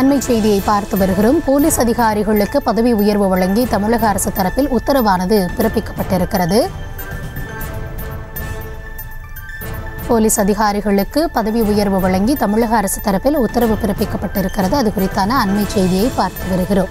அண்மை செய்தியை பார்த்து வருகிறோம் போலீஸ் அதிகாரிகளுக்கு பதவி உயர்வு வழங்கி தமிழக அரசு தரப்பில் உத்தரவானது பிறப்பிக்கப்பட்டிருக்கிறது போலீஸ் அதிகாரிகளுக்கு பதவி உயர்வு வழங்கி தமிழக அரசு தரப்பில் உத்தரவு பிறப்பிக்கப்பட்டிருக்கிறது அது குறித்தான அண்மை செய்தியை பார்த்து வருகிறோம்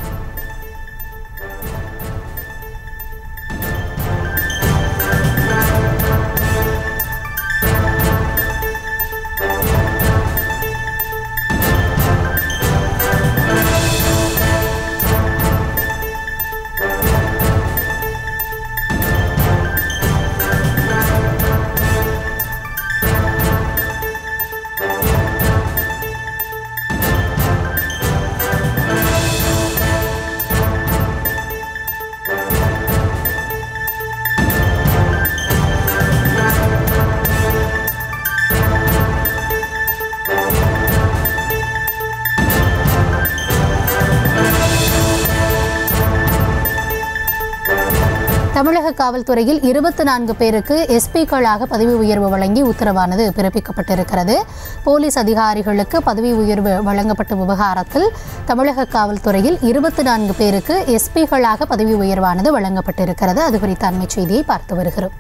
தமிழக காவல்துறையில் இருபத்தி நான்கு பேருக்கு எஸ்பிக்களாக பதவி உயர்வு வழங்கி உத்தரவானது பிறப்பிக்கப்பட்டிருக்கிறது போலீஸ் அதிகாரிகளுக்கு பதவி உயர்வு வழங்கப்பட்ட விவகாரத்தில் தமிழக காவல்துறையில் இருபத்தி நான்கு பேருக்கு எஸ்பிக்களாக பதவி உயர்வானது வழங்கப்பட்டிருக்கிறது அது குறித்த அண்மை செய்தியை பார்த்து வருகிறோம்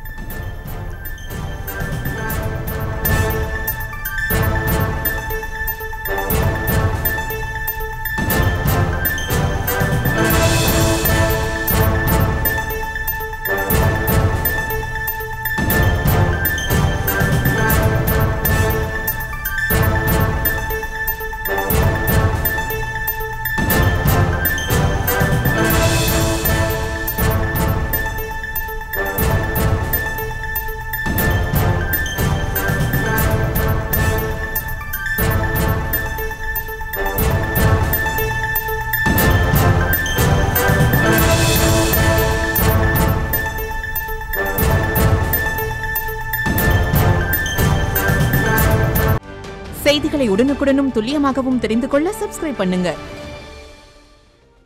செய்திகளை உடனுக்குடனும் துல்லியமாகவும் தெரிந்து கொள்ள சப்ஸ்கிரைப் பண்ணுங்க